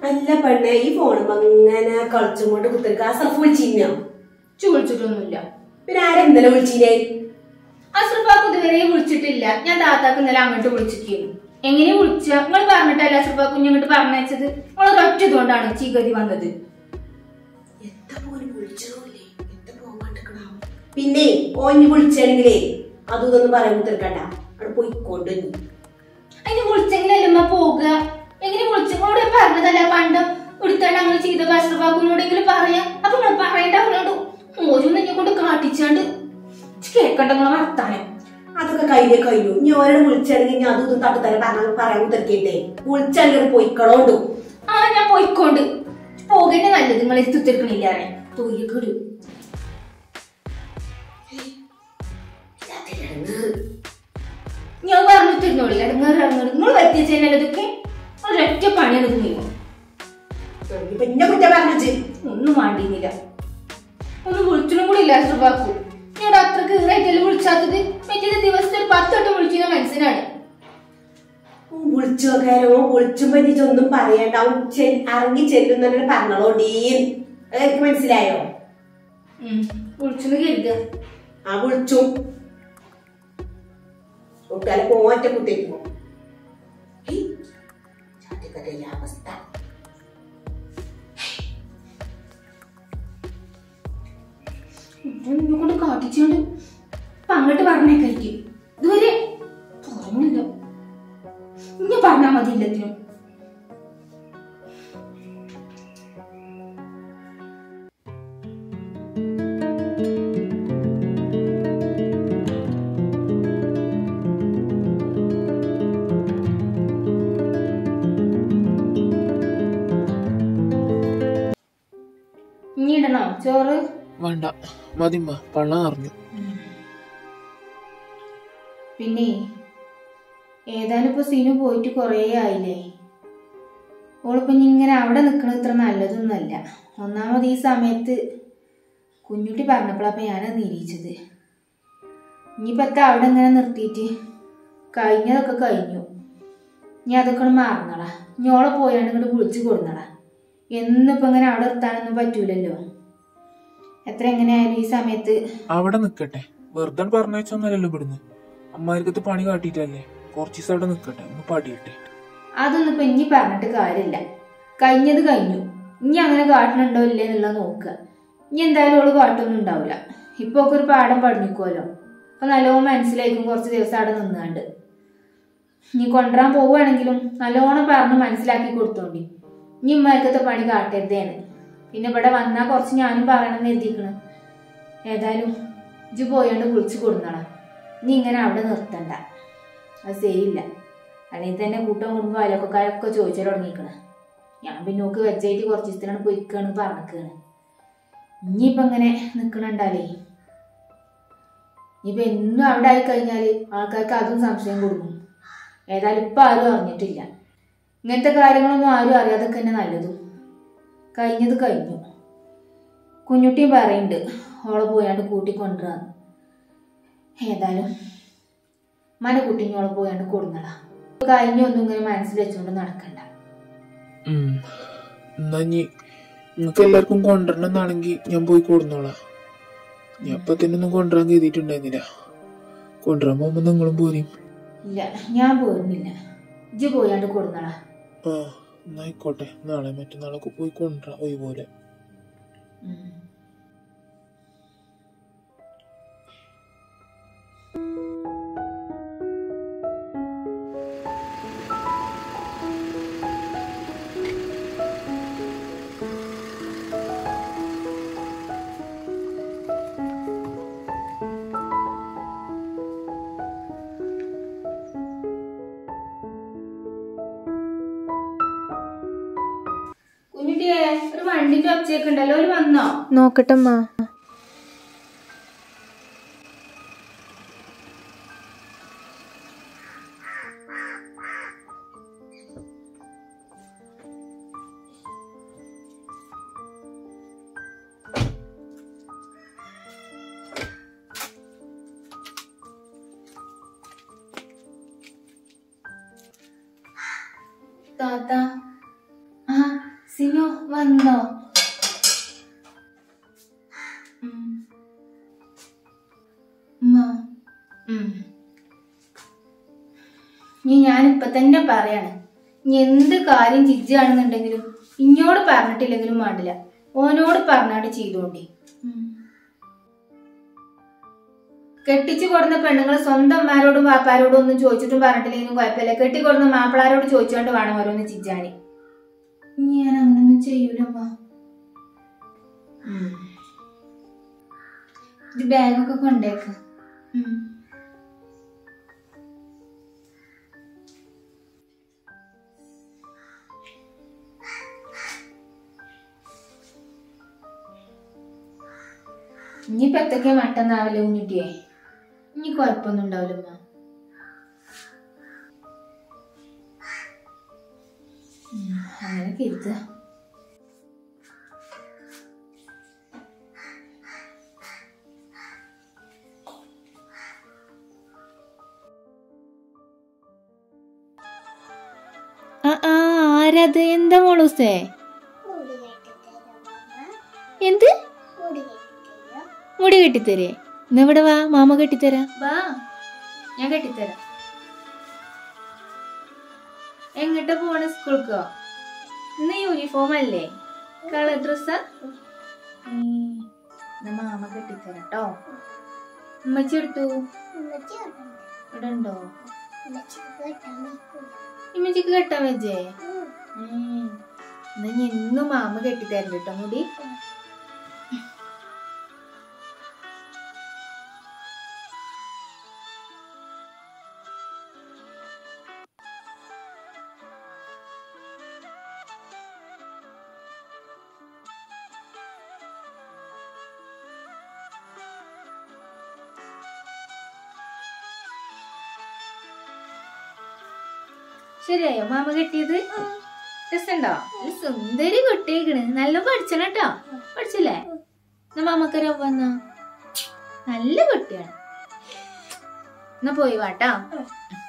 അല്ല പെണ്ണെ ഈ ഫോണും അങ്ങനെ കളിച്ചും കൊണ്ട് കുത്തിരിക്ക ആ സഫ് വിളിച്ചിരുന്നോ ചു വിളിച്ചിട്ടൊന്നുമില്ല പിന്നെ ആരെന്തല്ല വിളിച്ചില്ലേ അസുർപ്പാക്ക് ഇതുവരെ വിളിച്ചിട്ടില്ല ഞാൻ താത്താക്ക് ഇന്നലെ അങ്ങോട്ട് വിളിച്ചിരിക്കുന്നു എങ്ങനെ വിളിച്ച നിങ്ങൾ പറഞ്ഞിട്ടല്ല അസുർപ്പാക്ക് ഇങ്ങോട്ട് പറഞ്ഞയച്ചത് നിങ്ങൾ ഒരൊറ്റ ഇതുകൊണ്ടാണ് ചീകതി വന്നത് എത്ര പോലും വിളിച്ചോല്ലേ എത്ര പോകാണ്ടിരിക്കണോ പിന്നെ ഓഞ്ഞ് വിളിച്ചാണെങ്കിലേ അതും ഇതൊന്നും പറയാൻ കുത്തിരിക്കണ്ട അവിടെ പോയിക്കൊണ്ട് നീ. അതിന് വിളിച്ചെങ്കിലല്ല പോകുക എങ്ങനെ വിളിച്ചോട് പറഞ്ഞതല്ല പണ്ട് എടുത്താണ്ട് അങ്ങനെ ചെയ്ത അസുർപ്പാക്കിനോടെങ്കിലും പറയാം അപ്പൊ നിങ്ങൾ പറയണ്ട അവനോട് ഓരോന്ന് എന്നെ കൊണ്ട് കാട്ടിച്ചാണ്ട് കേക്കണ്ട നിങ്ങളെ വർത്താനം അതൊക്കെ കഴിഞ്ഞേ കഴിഞ്ഞു ഇനി ഓരോട് വിളിച്ചാണെങ്കിൽ ഞാൻ അതും ഇതും തട്ടു തരാൻ പറഞ്ഞ പറയാൻ കുത്തിരിക്കണ്ടേ വിളിച്ചാണെങ്കിൽ പോയിക്കളോണ്ടു ആ ഞാൻ പോയിക്കൊണ്ട് പോകേണ്ട നല്ലത് നിങ്ങൾ എത്തിത്തിരിക്കണില്ല തൊയ്യക്കൊരു ഞാൻ പറഞ്ഞിട്ടിരുന്നോളി ഇടങ്ങേറ് ഇറങ്ങോട് നിങ്ങൾ വരുത്തിച്ചതിനല്ല ഇതൊക്കെ ഒരൊറ്റ പണിയാണ് ഇത് നീങ്ങും ഇപ്പൊ ഇന്നെ കുറ്റം പറഞ്ഞു ഒന്നും വേണ്ടിയിരുന്നില്ല ഒന്ന് വിളിച്ചിട്ടും കൂടി ഇല്ല ശ്രഭാക്കു ഞാൻ അത്രക്ക് ഈറായിട്ടല്ലേ വിളിച്ചാത്തത് മറ്റേ ദിവസത്തെ ഒരു പത്തോട്ടം വിളിക്കുന്ന മനസ്സിനാണ് വിളിച്ചു നോക്കാനോ വിളിച്ചും പറ്റിച്ചൊന്നും പറയണ്ട അവൻ ചെ- ഇറങ്ങി ചെല്ലുന്നവരോട് പറഞ്ഞോളോണ്ടീ എനിക്ക് മനസ്സിലായോ വിളിച്ചെന്ന് കരുതുക ആ വിളിച്ചു കുട്ടികളെ പോറ്റ കുത്തേക്ക് അവസ്ഥ എന്നെ കൊണ്ട് കാട്ടിച്ചോണ്ട് ഇപ്പൊ അങ്ങോട്ട് പറഞ്ഞേക്കായിരിക്കും ഇതുവരെ പറഞ്ഞില്ല ഇനി പറഞ്ഞാ മതി എല്ലാത്തിനും ഇനി ഇടണോ ചോറ് വേണ്ട മതിമ്മ പള്ള നിറഞ്ഞു പിന്നെ ഏതായാലും ഇപ്പൊ സീനു പോയിട്ട് കുറേ ആയില്ലേ ഓളിപ്പോ ഇനി ഇങ്ങനെ അവിടെ നിക്കണത് ഇത്ര നല്ലതൊന്നുമല്ല ഒന്നാമത് ഈ സമയത്ത് കുഞ്ഞുട്ടി പറഞ്ഞപ്പോഴാ ഞാനത് നിരീച്ചത് ഇനിയിപ്പോ എത്താ അവിടെ ഇങ്ങനെ നിർത്തിയിട്ട് കഴിഞ്ഞതൊക്കെ കഴിഞ്ഞു ഇനി അതൊക്കെ ഒന്ന് മറന്നടാ ഇനി ഓളെ പോയാണ്ട് ഇങ്ങോട്ട് വിളിച്ചു കൊടുന്നടാ എന്നിപ്പോ ഇങ്ങനെ അവിടെ നിർത്താനൊന്നും പറ്റൂലല്ലോ എത്ര എങ്ങനെയായാലും ഈ സമയത്ത് അവിടെ നിക്കട്ടെ വെറുതെ പറഞ്ഞൊന്നല്ലല്ലോ ഇവിടുന്ന് അമ്മാർക്കത്ത് പണി കാട്ടിട്ടല്ലേ കുറച്ച് ദിവസം അവിടെ നിക്കട്ടെ ഒന്ന് പടിയട്ടെ അതൊന്നും ഇപ്പൊ ഇനി പറഞ്ഞിട്ട് കാര്യമില്ല കഴിഞ്ഞത് കഴിഞ്ഞു ഇനി അങ്ങനെ കാട്ടണുണ്ടോ ഇല്ലേ എന്നുള്ളത് നോക്കുക ഇനി എന്തായാലും ഓള് കാട്ടൊന്നും ഉണ്ടാവില്ല ഇപ്പൊ ഒക്കെ ഒരു പാഠം പഠിക്കുമല്ലോ അപ്പൊ നല്ലോണം മനസ്സിലായിരിക്കും കുറച്ച് ദിവസം അവിടെ നിന്നാണ്ട് ഇനി കൊണ്ടുവരാൻ പോവുകയാണെങ്കിലും നല്ലോണം പറഞ്ഞ് മനസ്സിലാക്കി കൊടുത്തോണ്ടി ഇനി ഇമ്മക്കത്തെ പണി കാട്ടരുതേന്ന് പിന്നെ ഇവിടെ വന്നാൽ കുറച്ച് ഞാനും പറയണം എന്ന് എഴുതിക്കണ് ഏതായാലും ഇജ് പോയാണ്ട് വിളിച്ചു കൊടുന്നണം ഇനി ഇങ്ങനെ അവിടെ നിർത്തണ്ട അത് ശരിയില്ല അല്ലെങ്കിൽ തന്നെ കൂട്ടം കുടുംബം അയലൊക്കെക്കാരൊക്കെ ചോദിച്ചാൽ തുടങ്ങിക്കണ് ഞാൻ പിന്നെ നോക്ക് വെച്ചായിട്ട് കുറച്ച് ദിവസത്തിനാണ് പൊയ്ക്കാണ് പറഞ്ഞിക്കാണ് ഇനിയിപ്പോൾ ഇങ്ങനെ നിൽക്കണുണ്ടാലേ ഇനിയിപ്പോൾ എന്നും അവിടെ ആയി കഴിഞ്ഞാൽ ആൾക്കാർക്ക് അതും സംശയം കൊടുക്കും ഏതായാലും ഇപ്പം ആരും അറിഞ്ഞിട്ടില്ല ഇങ്ങനത്തെ കാര്യങ്ങളൊന്നും ആരും അറിയാതൊക്കെ തന്നെ നല്ലതും കഴിഞ്ഞത് കഴിഞ്ഞു കുഞ്ഞുട്ടിയും പറയുന്നുണ്ട് ഓളെ പോയാണ്ട് കൂട്ടിക്കൊണ്ടുവരാന്ന് ഏതായാലും മന കുട്ടിഞ്ഞോളെ പോയാണ്ട് കൊടുന്നടാ കഴിഞ്ഞൊന്നും ഇങ്ങനെ മനസ്സിൽ വെച്ചുകൊണ്ട് നടക്കണ്ട ഉം. എന്നാ ഇനി നിങ്ങക്ക് എല്ലാവർക്കും കൊണ്ടുവരണം എന്നാണെങ്കിൽ ഞാൻ പോയി കൊടുന്നോളാം ഞാൻ ഇപ്പൊ തന്നെ ഒന്നും കൊണ്ടുവരാൻ കരുതിയിട്ടുണ്ടായിരുന്നില്ല കൊണ്ടുവരാൻ പോകുമ്പോ നിങ്ങളും പോരും ഇല്ല ഞാൻ പോരുന്നില്ല ഇജ്ജ് പോയാണ്ട് കൊടുന്നടാ ആ എന്നായിക്കോട്ടെ നാളെ മറ്റന്നാളൊക്കെ പോയി കൊണ്ടുവരാം ഒഴിപോലെ ഉം. കുഞ്ഞുട്ടിയെ ഒരു വണ്ടിന്റെ ഒച്ചയൊക്കെ ഉണ്ടല്ലോ ഒരു വന്നോ നോക്കട്ടമ്മ താത്ത ആ സിനു വന്നോ ഉം. ഉമ്മ. ഉം. ഇനി ഞാനിപ്പൊ തന്നെ പറയാണ് ഇനി എന്ത് കാര്യം ജിജ്ജാണെന്നുണ്ടെങ്കിലും ഇഞ്ഞോട് പറഞ്ഞിട്ടില്ലെങ്കിലും വേണ്ടില്ല ഓനോട് പറഞ്ഞാണ്ട് ചെയ്തോണ്ടി കെട്ടിച്ചു കൊടുന്ന പെണ്ണുങ്ങൾ സ്വന്തം അമ്മമാരോടും വാപ്പാരോടും ഒന്നും ചോദിച്ചിട്ടും പറഞ്ഞിട്ടില്ലെങ്കിലും കുഴപ്പമില്ല കെട്ടിക്കൊടുന്ന മാപ്പിളാരോട് ചോദിച്ചുകൊണ്ട് വേണം ഓരോന്ന് ചിജാന് ഇനി ഞാൻ അങ്ങനൊന്നും ചെയ്യൂലമ്മ ഇത് ബാഗൊക്കെ കൊണ്ടേക്ക് ഉം. ഇനിയിപ്പോ എത്തൊക്കെ മട്ടന്നാവല്ലേ ഉണ്ണിട്ടിയേ ഇനി കുഴപ്പമൊന്നും ഉണ്ടാവില്ലമ്മ ഉം, അങ്ങനെയൊക്കെ ഇരുത്തുക ആരത് എന്താ മോളൂസേ എന്ത് മുടി കെട്ടിത്തരേ ഇന്ന് ഇവിടെ വാ മാമ കെട്ടിത്തരാ വാ ഞാൻ കെട്ടിത്തരാം എങ്ങോട്ടാ പോണ സ്കൂൾക്കോ ഇന്ന് യൂണിഫോം അല്ലേ കളർ ഡ്രസ്സാ മാമ കെട്ടിത്തരാം കേട്ടോ ഉമ്മച്ചി എടുത്തു ഇവിടെ ഉണ്ടോ ഇമ്മച്ചിക്ക് കെട്ടാൻ വെച്ചേ ഉം. എന്നാ ഇനി ഇന്നും മാമ കെട്ടിത്തരണ്ട കേട്ടോ മുടി ശരിയായോ മാമ കെട്ടിയത് രസമുണ്ടോ നല്ല സുന്ദരി കുട്ടിയേക്കണ് നല്ല പഠിച്ചണം കേട്ടോ പഠിച്ചില്ലേ എന്നാ മാമക്കര വന്ന നല്ല കുട്ടിയാണ് എന്നാ പോയി വാട്ടാ